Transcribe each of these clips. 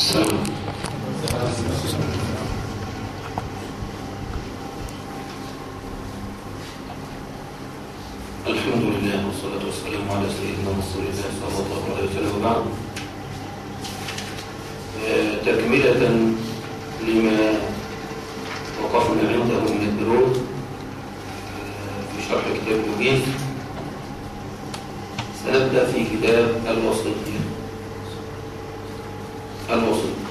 السلام الحمد لله والصلاة والسلام على سيدنا رسول الله صلى الله عليه وسلم وبعد آه، تكملة لما وقفنا عنده من الدروس آه، في شرح كتاب المجيز سنبدأ في كتاب الوصية الوصية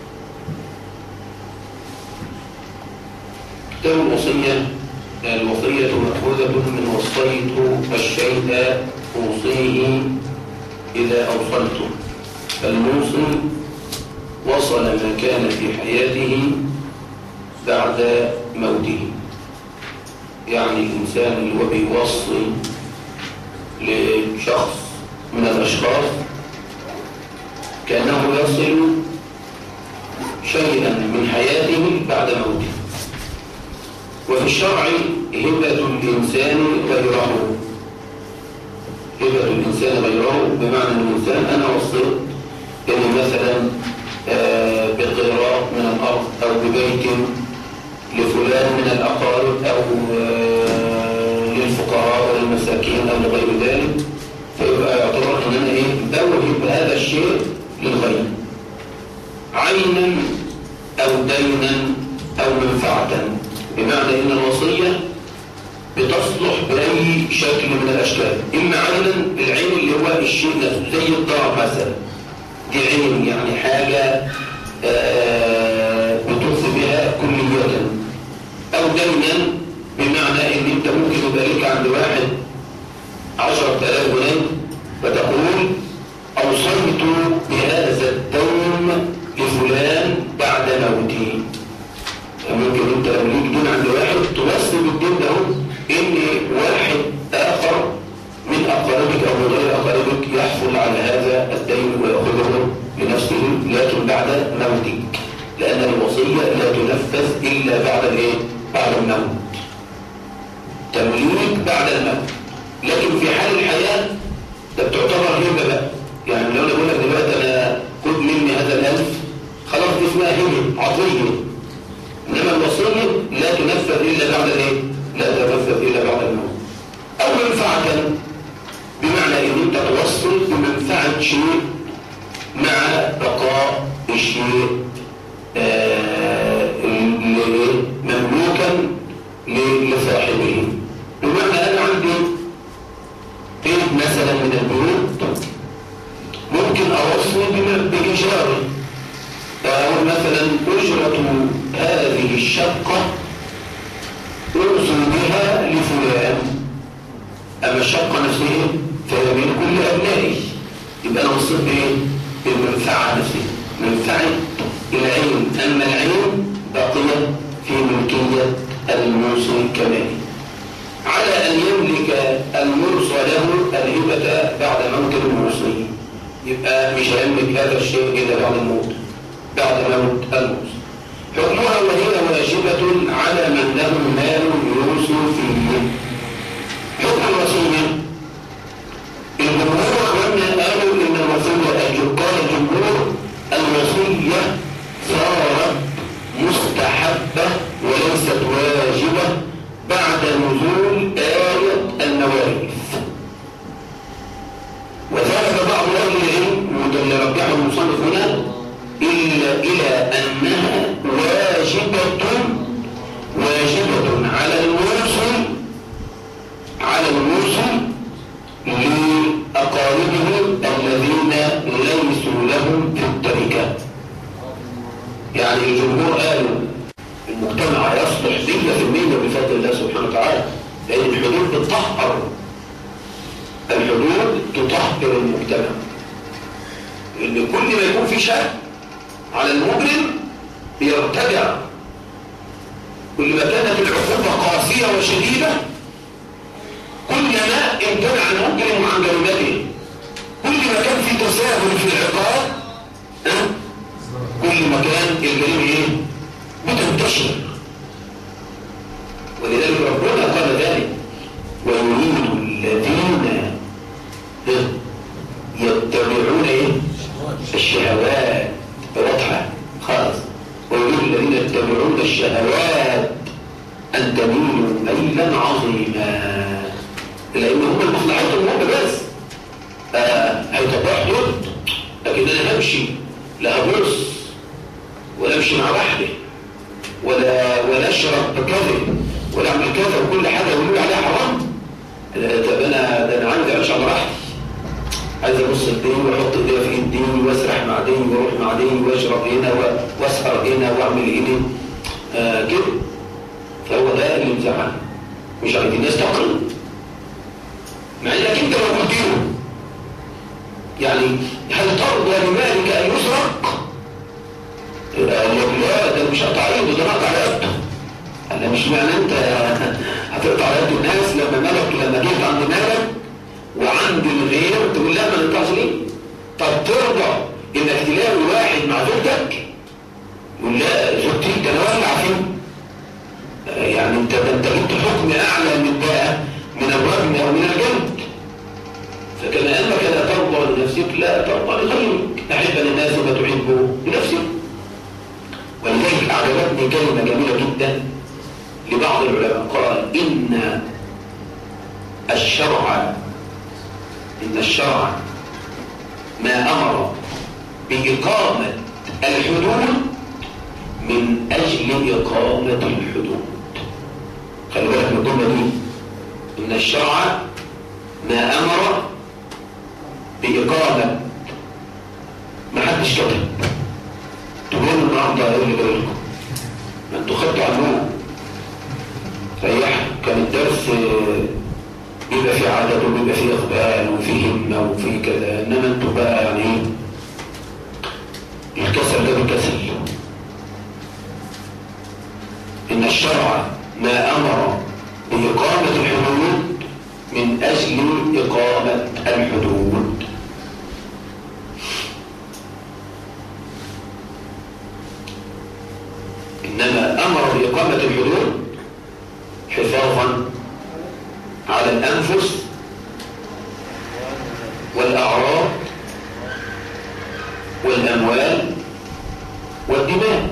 كتاب الوصية الوصية مأخوذة من وصيت الشيء أوصيه إذا أوصلته فالموصي وصل ما كان في حياته بعد موته يعني الإنسان اللي هو بيوصي لشخص من الأشخاص كأنه يصل شيئا من حياته بعد موته وفي الشرع هبة الإنسان غيره هبة الإنسان غيره بمعنى أن الإنسان أنا وصلت إن مثلا آه، بقراء من الأرض أو ببيت لفلان من الأقارب أو آه، للفقراء والمساكين أو لغير ذلك فيبقى يعتبر أن أنا إيه بوهب هذا الشيء للغير عينا أو دينا أو منفعة بمعنى ان الوصية بتصلح بأي شكل من الأشكال إما عينا العين اللي هو الشيء نفسه زي الدار مثلا دي عين يعني حاجة آه، بتوصي بها كلية أو دينا بمعنى ان انت ممكن يبقى لك عند واحد عشرة آلاف جنيه فتقول أوصيت بهذا الدين لفلان بعد موتي ممكن انت لو ليك دين عند واحد توصي بالدين ده ان واحد اخر من اقاربك او من غير اقاربك يحصل على هذا الدين ويأخذه لنفسه لكن بعد موتك لان الوصية لا تنفذ الا بعد الايه؟ بعد الموت تمليك بعد الموت لكن في حال الحياة ده بتعتبر هبة بقى يعني لو انا بقول لك دلوقتي انا خد مني هذا الالف خلاص دي اسمها هبة عطية إنما الوصية لا تنفذ إلا بعد إيه؟ لا تنفذ إلا بعد الموت أو منفعة بمعنى إن أنت توصل بمنفعة شيء مع بقاء الشيء آه، ل- مملوكا ل- لصاحبه بمعنى أنا عندي بيت مثلا من البيوت ممكن أوصي بم- بإيجاره فأقول مثلا أجرة هذه الشقة أوصي بها لفلان أما الشقة نفسها فهي من كل أبنائي يبقى أنا وصلت بإيه؟ بالمنفعة نفسها منفعة العين أما العين باقية في ملكية الموصي كمان على أن يملك الموصى له الهبة بعد موت الموصي يبقى مش هيملك هذا الشيء إلا بعد الموت بعد موت الموصي حكمها وهي واجبة على من له مال يوصي فيه حكم الوصية الجمهور اخواننا قالوا ان الوصية أجل قال الجمهور الوصية صارت مستحبة وليست واجبة بعد نزول آية المواريث وذهب بعض أهل العلم وده اللي رجحه المصنف هنا إلا إلى أنها واجبة واجبة على الموصل على الموصل لأقاربه الذين ليسوا لهم في التركة يعني الجمهور قالوا المجتمع يصلح 100% بفضل الله سبحانه وتعالى لأن الحدود بتطهر الحدود تطهر المجتمع لأن كل ما يكون في شك على المجرم بيرتجع كل ما كانت العقوبة قاسية وشديدة كلما امتنع المجرم عن جريمته كل ما كان في تساهل في العقاب ها؟ كل ما كان الجريمة ايه بتنتشر ولذلك ربنا قال ذلك ويريد الذين ها؟ يتبعون ايه الشهوات واضحة الشهوات أن تميلوا ميلا عظيما لأن هم المصلحتهم هم بس آه هيتبحث لكن أنا همشي لا أبص ولا أمشي مع واحدة ولا ولا أشرب كذا ولا أعمل كذا وكل حاجة يقولوا عليها حرام طب أنا ده أنا عندي أعيش على راحتي عايز ابص الدين واحط ايديا في الدين واسرح مع دين واروح مع دين واشرب هنا واسهر هنا واعمل هنا آه كده فهو ده اللي مزعل مش عايز الناس تقل مع انك انت لو قلت له يعني هل ترضى لمالك ان يسرق؟ قال لك لا ده مش هقطع ايده ده هقطع رقبته قال مش معنى انت هتقطع رقبه الناس لما مالك لما جيت عند مالك وعند الغير تقول لا ما نقطعش ليه طب ترضى انك تلاقي واحد مع زوجتك يقول لا زوجتي ده انا ولع فيه يعني انت ده انت جبت حكم اعلى من بقى من الرجم او من الجلد فكما انك لا ترضى لنفسك لا ترضى لغيرك احب للناس ما تحب لنفسك ولذلك اعجبتني كلمه جميله جدا لبعض العلماء قال ان الشرع إن الشرع ما أمر بإقامة الحدود من أجل إقامة الحدود خلي بالك من الجملة دي إن الشرع ما أمر بإقامة ما حدش كتب تقول النهارده ايه اللي بالكم ما انتوا خدتوا عنه ريح كان الدرس بيبقى فيه عدد وبيبقى فيه اقبال وفيه همه وفيه كذا انما انتوا بقى يعني ايه الكسل ده بكسل ان الشرع ما امر باقامه الحدود من اجل اقامه الحدود انما امر باقامه الحدود حفاظا على الأنفس والأعراض والأموال والدماء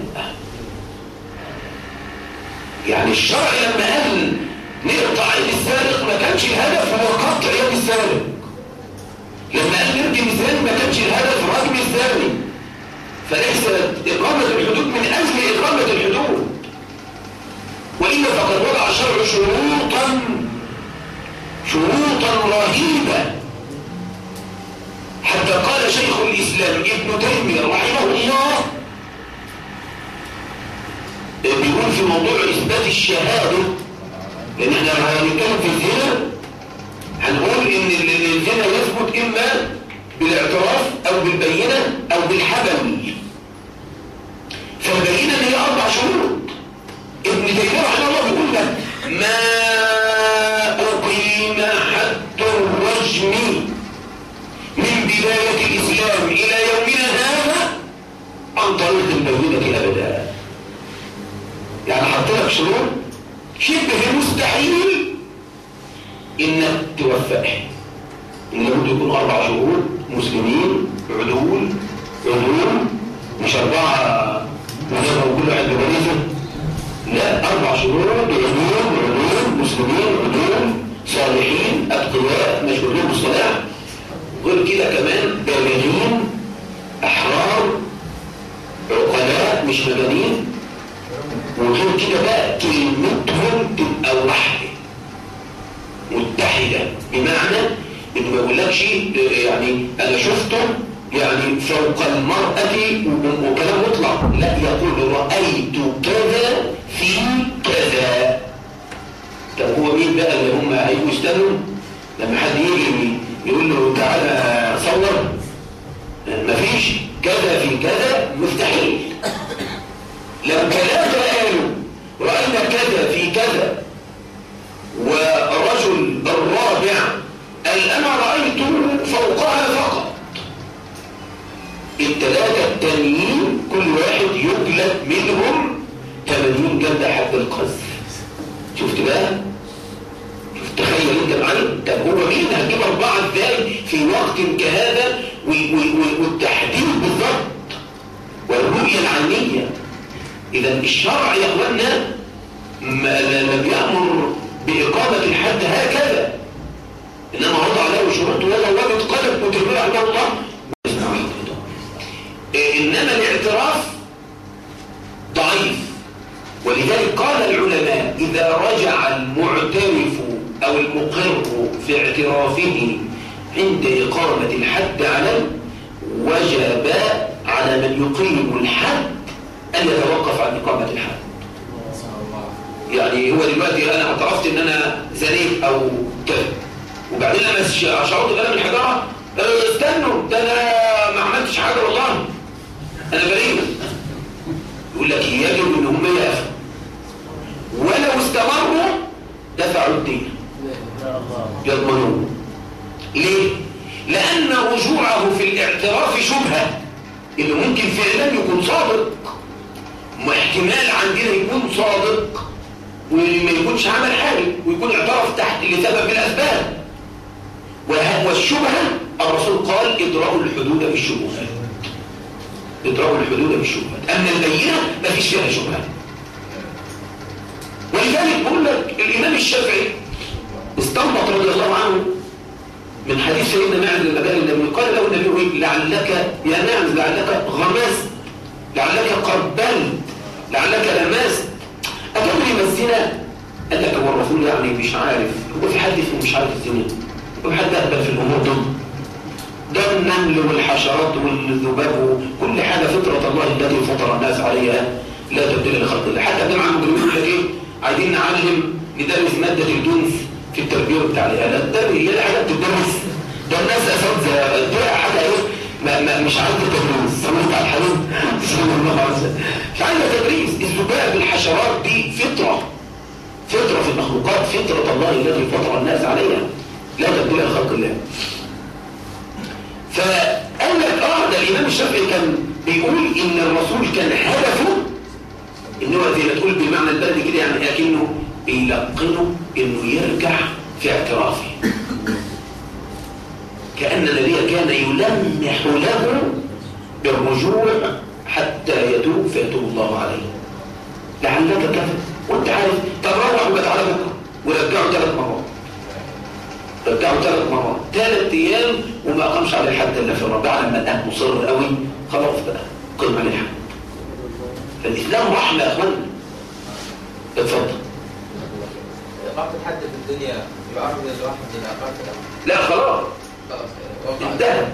يعني الشرع لما قال نقطع يد السارق ما كانش الهدف هو قطع يد السارق لما قال نرجم الزاني ما كانش الهدف رجم الزاني فليست إقامة الحدود من أجل إقامة الحدود وإلا فقد وضع الشرع شروطا شروطا رهيبة حتى قال شيخ الإسلام ابن تيمية رحمه الله بيقول في موضوع إثبات الشهادة لأن احنا هنتكلم في الزنا هنقول إن الزنا يثبت إما بالاعتراف أو بالبينة أو بالحبل فالبينة هي أربع شروط ابن تيمية رحمه الله بيقول لك ما أقيم حد الرجم من بداية الإسلام إلى يومنا هذا عن طريق البينة أبدا يعني حط لك شروط شبه مستحيل إنك توفقه إن لابد يكون أربع شهور مسلمين عدول عدول مش أربعة وزارة وكل واحد بمريضه لا أربع شهور عدول عدول مسلمين عدول صالحين أتقياء مشهورين بالصلاح غير كده كمان بالغين أحرار عقلاء مش مجانين وغير كده بقى كلمتهم تبقى واحدة متحدة بمعنى انه ما يقولكش يعني انا شفته يعني فوق المرأة وكلام مطلق لا يقول رأيت كذا في كذا طب هو مين بقى اللي هم هيجوا يستنوا لما حد يجي يقول له تعالى صور مفيش كذا في كذا مستحيل لو ثلاثة قالوا رأينا كذا في كذا والرجل الرابع قال أنا رأيت فوقها فقط الثلاثة التانيين كل واحد يجلد منهم 80 جلدة حد القذف شفت بقى؟ شفت تخيل انت معايا طب هو مين هتجيب أربعة ازاي في وقت كهذا والتحديد بالضبط والرؤية العينية إذا الشرع يا أخوانا لم يأمر بإقامة الحد هكذا إنما وضع له شروط ولا وجد قلب وتربيه على الله إنما الاعتراف ضعيف ولذلك قال العلماء إذا رجع المعترف أو المقر في اعترافه عند إقامة الحد عليه وجب على من يقيم الحد أن يتوقف عن إقامة الحد يعني هو دلوقتي أنا اعترفت إن أنا زنيت أو كذا وبعدين أنا شعرت بأنا من الحجارة استنوا ده أنا ما عملتش حاجة والله أنا بريء يقول لك يجب إن هم يقفوا ولو استمروا دفعوا الدين يضمنون ليه؟ لأن رجوعه في الاعتراف شبهة اللي ممكن فعلا يكون صادق احتمال عندنا يكون صادق وما يكونش عمل حاجة ويكون اعترف تحت لسبب من الأسباب والشبهة الرسول قال ادرأوا الحدود بالشبهات ادرأوا الحدود بالشبهات أما البينة ما فيش فيها شبهات ولذلك بقول لك الإمام الشافعي استنبط رضي الله عنه من حديث سيدنا معن المبالي النبي قال له النبي لعلك يا نعم لعلك غمست لعلك قبلت لعلك لمست أتدري ما الزنا قال لك هو الرسول يعني مش عارف هو في حد فيه مش عارف الزنا هو حد أهبل في الأمور دي ده النمل والحشرات والذباب وكل حاجة فطرة الله التي فطر الناس عليها لا تبدل لخلق الله حتى الجماعة المجرمين يقول لك ايه عايزين نعلم ندرس مادة الجنس في التربية بتاع الآلات ده هي الحاجات بتدرس ده الناس أساتذة ده حاجة ايه ما ما مش عايزة تدريس سمعت على الحديث بسم الله عز وجل مش عايزة تدريس الذباب الحشرات دي فطرة فطرة في المخلوقات فطرة الله التي فطر الناس عليها لا تبدل لخلق الله فقال لك اه ده الإمام الشافعي كان بيقول إن الرسول كان هدفه إن هو زي ما تقول بالمعنى البلدي كده يعني لكنه بيلقنه إنه يرجع في اعترافه كأن النبي كان يلمح له بالرجوع حتى يتوب فيتوب الله عليه لعلك كذا وانت عارف طب روح وتعالى بكره ورجعوا ثلاث مرات رجعوا ثلاث مرات ثلاث ايام وما اقامش عليه الحد الا في الرابعه لما الاب مصر قوي خلاص بقى قم عليه الحد فالاسلام رحمه يا اخوانا اتفضل إقامة الحد في الدنيا يعرض الواحد إلى إقامة لا خلاص خلاص انتهى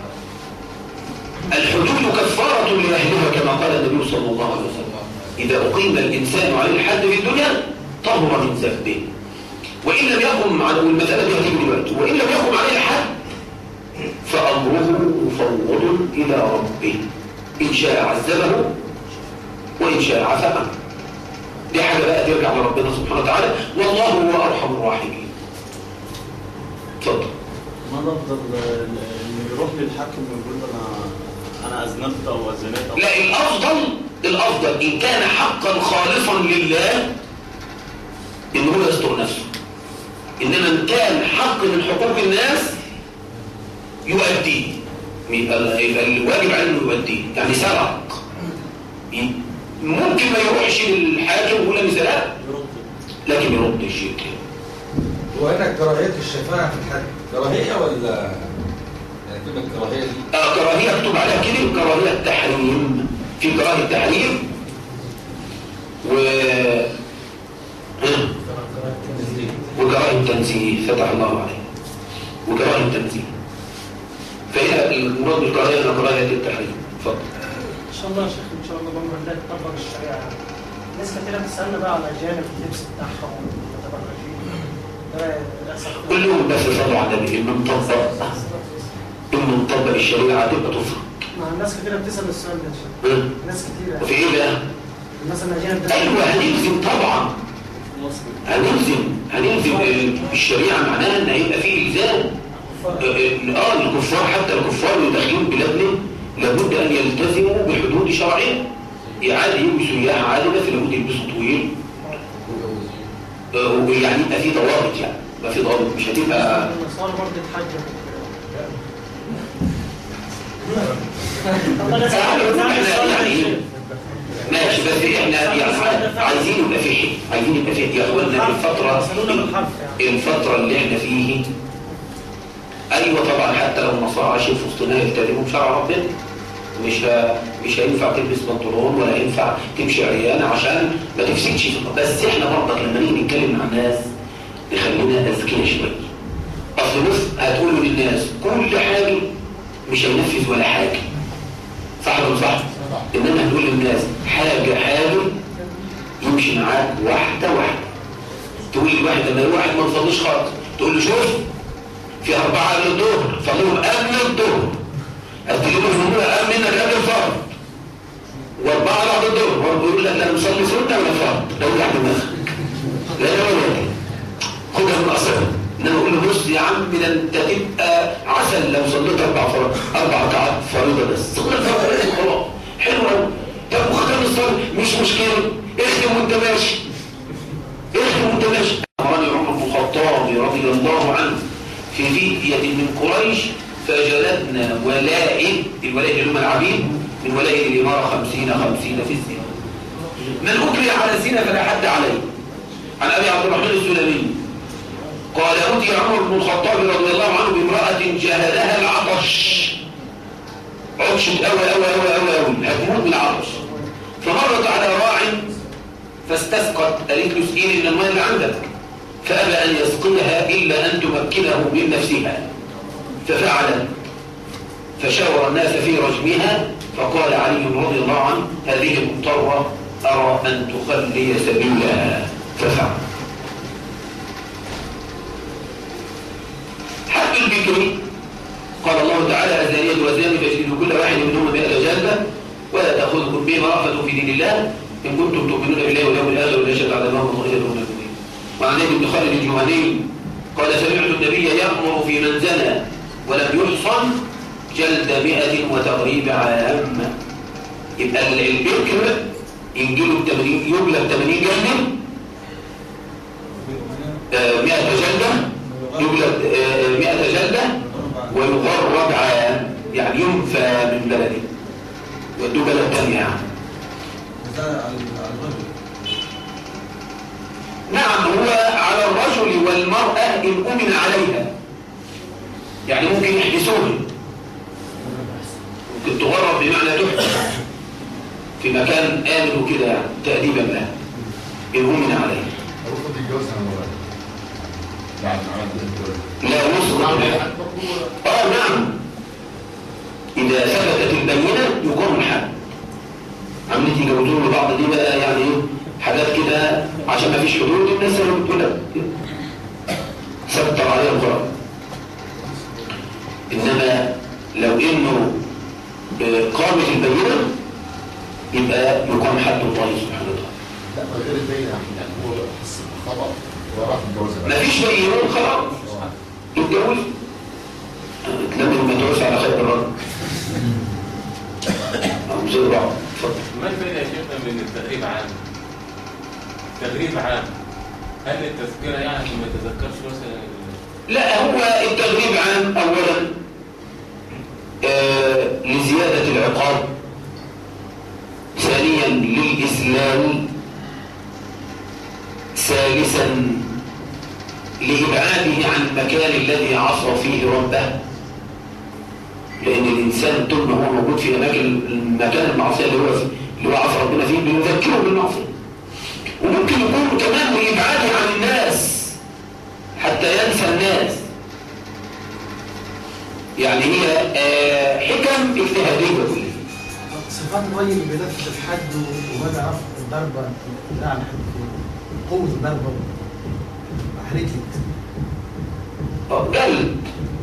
الحدود كفارة لأهلها كما قال النبي صلى الله عليه وسلم إذا أقيم الإنسان عليه الحد في الدنيا طهر من ذنبه وإن لم يقم على والمسألة دي هتيجي دلوقتي وإن لم يقم عليه الحد فأمره مفوض إلى ربه إن شاء عذبه وإن شاء عفى عنه دي حاجة بقى ترجع لربنا سبحانه وتعالى والله هو أرحم الراحمين اتفضل ما نفضل اللي يروح للحاكم ويقول له انا انا اذنبت او زنيت او لا الأفضل الأفضل إن كان حقا خالصا لله إن هو يستر نفسه إنما إن كان حق من حقوق الناس يؤديه يبقى يبقى الواجب عليه إنه يؤديه يعني سرق ممكن ما يروحش للحاكم ويقول أنا سرقت يرد لكن يرد الشيء كده وهنا كراهية الشفاعة في الحد كراهية ولا يعني كلمة كراهية دي آه كراهية مكتوب عليها كده كراهية التحريم في كراهية تحريم و ها؟ وكراهية تنزيه فتح الله عليه وكراهية تنزيه فهنا المراد بالكراهية هنا كراهية التحريم اتفضل ان شاء الله يا شيخ ان شاء الله بامر الله تطبق الشريعه ناس كتيره بتسالنا بقى على اجانب اللبس بتاعهم والمتبرجين ده للاسف كلهم بس صلوا على النبي إن نطبق إن نطبق الشريعة تبقى تفرق مع الناس كتيره بتسال السؤال ده يا شيخ ها؟ ناس كتيره وفي إيه بقى؟ مثلا اجانب ده أيوة هنلزم طبعا مصري هنلزم هنلزم الشريعة معناها ان هيبقى فيه الزام اه الكفار حتى الكفار اللي داخلين بلادنا لابد ان يلتزموا بحدود شرعيه عادي يجوا سياح عادي بس لابد يلبسوا طويل آه، ويعني يبقى في ضوابط يعني يبقى في ضوابط مش هتبقى النصارى برضه اتحجبوا طب انا سألت نعمل سؤال يعني يا شيخ. ماشي بس احنا يعني عايزين يبقى في حق عايزين يبقى في يا اخوانا الفترة سألونا بالحرف يعني الفترة اللي احنا فيه ايوه طبعا حتى لو النصارى عايشين في وسطنا يلتزموا بشرع ربنا مش ه... مش هينفع تلبس بنطلون ولا ينفع تمشي عريانة عشان ما تفسدش في الأرض. بس احنا برضك لما نيجي نتكلم مع الناس نخلينا اذكياء شويه اصل بص هتقولوا للناس كل حاجه مش هينفذ ولا حاجه صح ولا مش صح انما هنقول للناس حاجه حاجه يمشي معاك واحده واحده تقول لواحد لما الواحد ما يصليش خالص تقول له شوف في أربعة قبل الظهر صليهم قبل الظهر أستجيبوا الظهر قبل منك قبل الفرض وأربعة بعد الظهر هو بيقول لك أنا مصلي سنة ولا فرض ده وجع دماغك لا لا ولا خدها من أصلها إنما أقول له بص يا عم ده أنت تبقى عسل لو صليت أربع فرض أربع ركعات فريضة بس صلي الفرض بس خلاص حلو قوي طب وختم الصلاة مش مشكلة اختم وأنت ماشي اختم وأنت ماشي أمرني عمر بن الخطاب رضي الله عنه في فدية من قريش فجلدنا ولائد الولائد اللي هم العبيد من ولائد الإمارة خمسين خمسين في الزنا من أكره على الزنا فلا حد عليه عن أبي عبد الرحمن السلمي قال أتي عمر بن الخطاب رضي الله عنه بامرأة جهلها العطش عطشت أوي أوي أوي أوي أوي هتموت من العطش فمرت على راع فاستسقط قالت له اسقيني من الماء اللي عندك فأبى أن يسقيها إلا أن تمكنه من نفسها ففعل فشاور الناس في رجمها فقال علي رضي الله عنه هذه مضطرة أرى أن تخلي سبيلها ففعل حد البكر قال الله تعالى الزانية والزاني فاجلدوا كل واحد منهما مئة جلدة ولا تأخذكم بهما رأفة في دين الله إن كنتم تؤمنون بالله واليوم الآخر ولا يشهد على الله وغيره من المؤمنين وعن ابن بن خالد الجهني قال سمعت النبي يأمر في من زنى ولم يحصن جلد مئة وتغريب عام يبقى البكر ينجلوا بتمانين يجلب 80 جلدة آه، 100 جلدة يجلب آه، 100 جلدة ويغرب عام يعني ينفى من بلده ودوه بلد تانية يعني نعم هو على الرجل والمرأة إن أمن عليها يعني ممكن يحبسوها ممكن تغرب بمعنى تحبس في مكان آمن وكده يعني تأديبا لها إن أمن عليها المفروض يتجوزها من ورا بعد ما عملت الجواز لا نصر آه نعم إذا ثبتت البينة يقام الحد عملية يجوزون لبعض دي بقى يعني إيه؟ حاجات كده عشان ما فيش حدود الناس اللي بتقول لك سطر عليها القرآن إنما لو إنه آه، قامت البينة يبقى يقام حد الله سبحانه وتعالى لا من غير البينة يعني هو حس بالخطأ وراح يتجوزها ما فيش بينون خلاص يتجوز لما المدعوس على خير الرجل أو زي بعض اتفضل ما الفرق يا شيخنا بين التغريب عام تغريب عام هل التذكرة يعني عشان ما يتذكرش مثلا ال- لا هو التغريب عام أولا آه لزيادة العقاب ثانيا للإسلام ثالثا لإبعاده عن المكان الذي عصى فيه ربه لأن الإنسان طول ما هو موجود في أماكن المكان المعصية اللي هو فيه اللي هو عصى ربنا فيه بيذكره بالمعصية وممكن يكون كمان لإبعاده عن الناس حتى ينسى الناس يعني هي آه، حكم اجتهادية كلها صفات الرجل اللي بينفذ الحد وبدا رفع الضربه يعني قوه الضربه حركت آه، جلد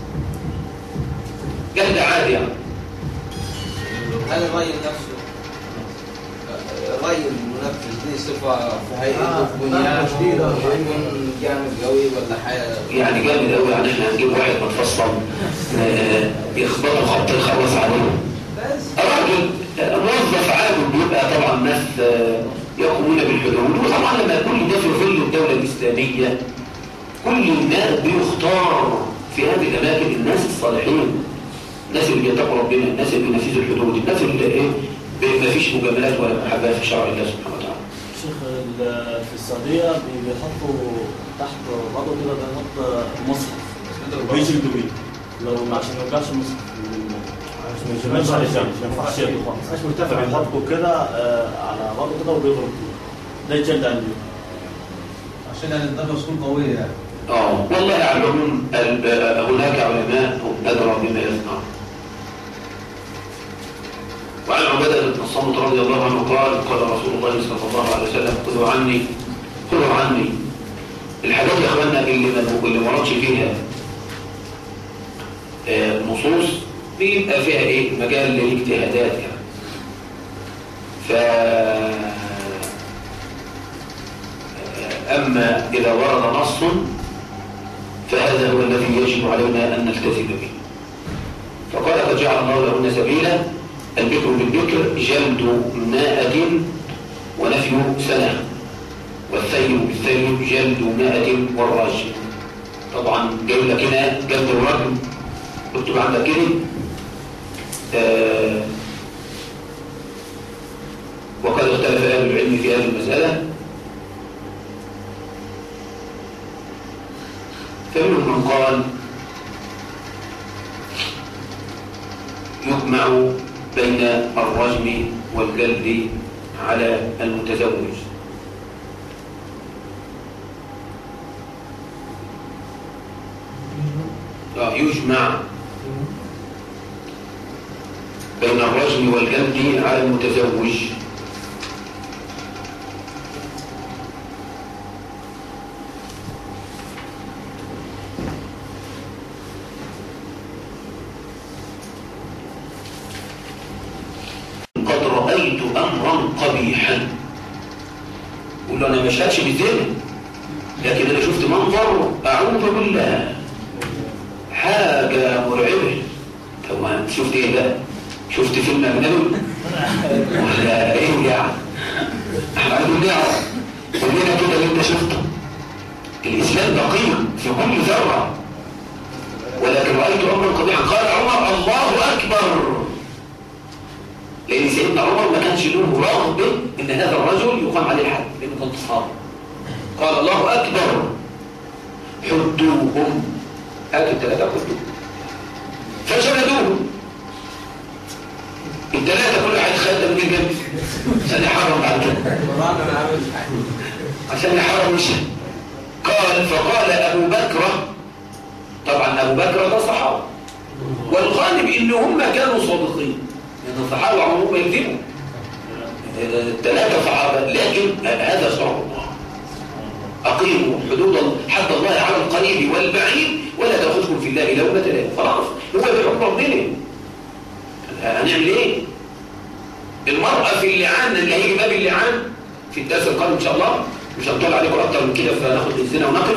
جلد عادي يعني هل الري نفسه الري المنفذ دي صفة في هيئة آه، بنيانه ضربة شديدة. يكون جامد قوي ولا حاجة يعني جامد قوي يعني احنا هنجيب واحد متفصل آه، يخبطه خبط يخلص عليه بس راجل آه، موظف عادل بيبقى طبعا ناس آه، يقومون بالحدود وطبعا لما كل ده في ظل الدولة الإسلامية كل الناس بيختار في هذه الأماكن الناس الصالحين الناس اللي بيتقوا ربنا الناس اللي بينفذوا الحدود الناس اللي ايه ما فيش مجاملات ولا محبات في شرع الله سبحانه وتعالى شيخ ال- في السعودية بي- بيحطوا تحت بعضه كده بيحط مصحف بيجلدوا بيه لو عشان ما يرجعش المصحف عشان ما يجيبش على الجنب ما ينفعش ياكل خالص مش مرتفع فبيحطوا كده آه، على بعضه كده وبيضرب فيه ده يجلد على اليوم عشان يعني الضربه تكون قويه يعني اه والله على العموم ال- آه، هناك علماء هم ادرى بما يصنعون وعن عبادة بن الصامت رضي الله عنه قال قال رسول الله صلى الله عليه وسلم خذوا عني خذوا عني الحاجات يا اخوانا اللي ما اللي ما وردش فيها آه، نصوص بيبقى فيها ايه مجال للاجتهادات يعني ف أما إذا ورد نص فهذا هو الذي يجب علينا أن نلتزم به فقال قد جعل الله لهن سبيلا البكر بالبكر جلد مائة ونفي سنة والثيب بالثيب جلد مائة والرجم طبعا جاي لك هنا جلد الرجم اكتب عندك كده آه وقد اختلف أهل العلم في هذه المسألة فمنهم من قال يجمع بين الرجم والجلد على المتزوج آه، يجمع بين الرجم والجلد على المتزوج قد رأيت أمرا قبيحا قول له أنا مش هاتش بالزنا لكن أنا شفت منظر أعوذ بالله حاجة مرعبة طب أنت شفت إيه بقى؟ شفت فيلم أجنبي؟ ولا إيه يعني؟ إحنا عايزين نعرف قول لنا كده اللي أنت شفته الإسلام دقيق في كل ذرة ولكن رأيت أمرا قبيحا قال عمر الله أكبر لأن سيدنا عمر ما كانش له رغبة إن هذا الرجل يقام عليه الحد لأنه كان صحابي قال الله أكبر حدوهم هاتوا الثلاثة حدوهم فجلدوهم الثلاثة كل واحد خد من الجنب عشان يحرم بعد كده عشان يحرم مش قال فقال أبو بكر طبعا أبو بكر ده صحابي والغالب إن هم كانوا صادقين لأن الصحابة عمرهم ما يكذبوا ثلاثة صحابة لكن هذا شرع الله أقيموا حدود ال- حد الله على القريب والبعيد ولا تأخذكم في الله لومة لائم خلاص هو بحكم ربنا هنعمل ايه؟ المرأة في اللعان اللي هيجي باب اللعان في الدرس القادم إن شاء الله مش هنطلع عليكم أكتر من كده فناخد الزنا ونقف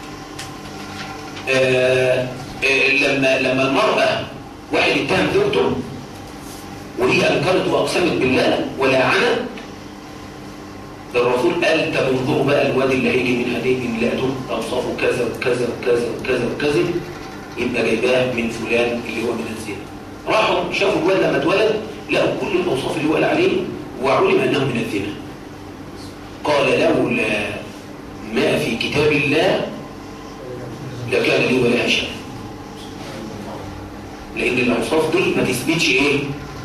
آه آه لما لما المرأة واحد اتهم زوجته وهي أنكرت وأقسمت بالله ولعنت الرسول قال طب انظروا بقى الواد اللي هيجي من هذه املاته اوصافه كذا وكذا وكذا وكذا وكذا يبقى جايباه من فلان اللي هو من الزنا راحوا شافوا الواد لما اتولد لقوا كل الاوصاف اللي هو قال عليه وعلم انه من الزنا قال لولا ما في كتاب الله لكان لي ولا اشاء لان الاوصاف دي ما تثبتش ايه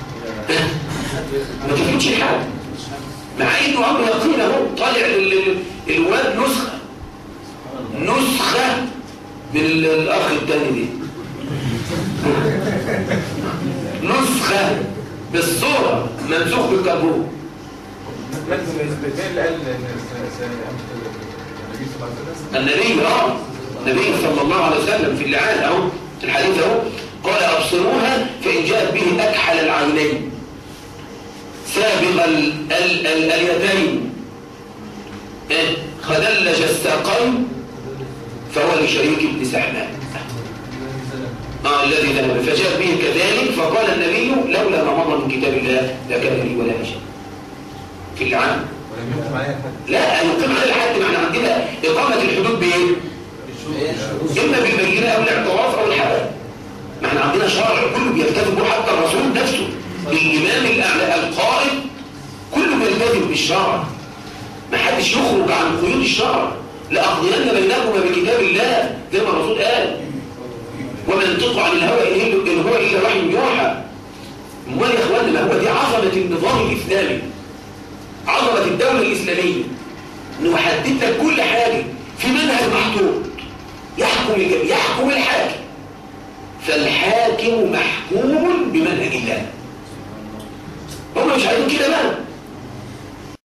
ما تثبتش حاجه مع انه امر يقين اهو طالع لل- لل- الواد نسخه نسخه من ال- الاخ الثاني دي نسخه بالصوره منسوخ بالكربون مين اللي قال ان س- س- النبي صلى الله عليه وسلم النبي اه النبي صلى الله عليه وسلم في اللعان اهو في الحديث اهو قال ابصروها فان جاءت به اكحل العينين سابغ ال ال ال اليدين إيه؟ خدلج الساقين فهو لشريك ابن سحمان آه الذي ذهب فجاء به كذلك فقال النبي لولا ما مضى من كتاب الله لكان لي ولا شيء في العام ولم يحكم عليها حد لا يقيم على حد ما احنا عندنا إقامة الحدود بإيه؟ إما بالبينة أو الاعتراف أو الحلال ما احنا عندنا شرع كله بيلتزم به حتى الرسول نفسه الامام الاعلى القائد كله بيلتزم بالشرع ما حدش يخرج عن قيود الشرع لاقضين بينكما بكتاب الله زي ما الرسول قال وما ينطق عن الهوى ان هو- إن هو الا وحي يوحى امال يا اخوانا ما هو دي عظمه النظام الاسلامي عظمه الدوله الاسلاميه انه يحدد لك كل حاجه في منهج محطوط يحكم الج- يحكم الحاكم فالحاكم محكوم بمنهج الله هم مش عايزين كده بقى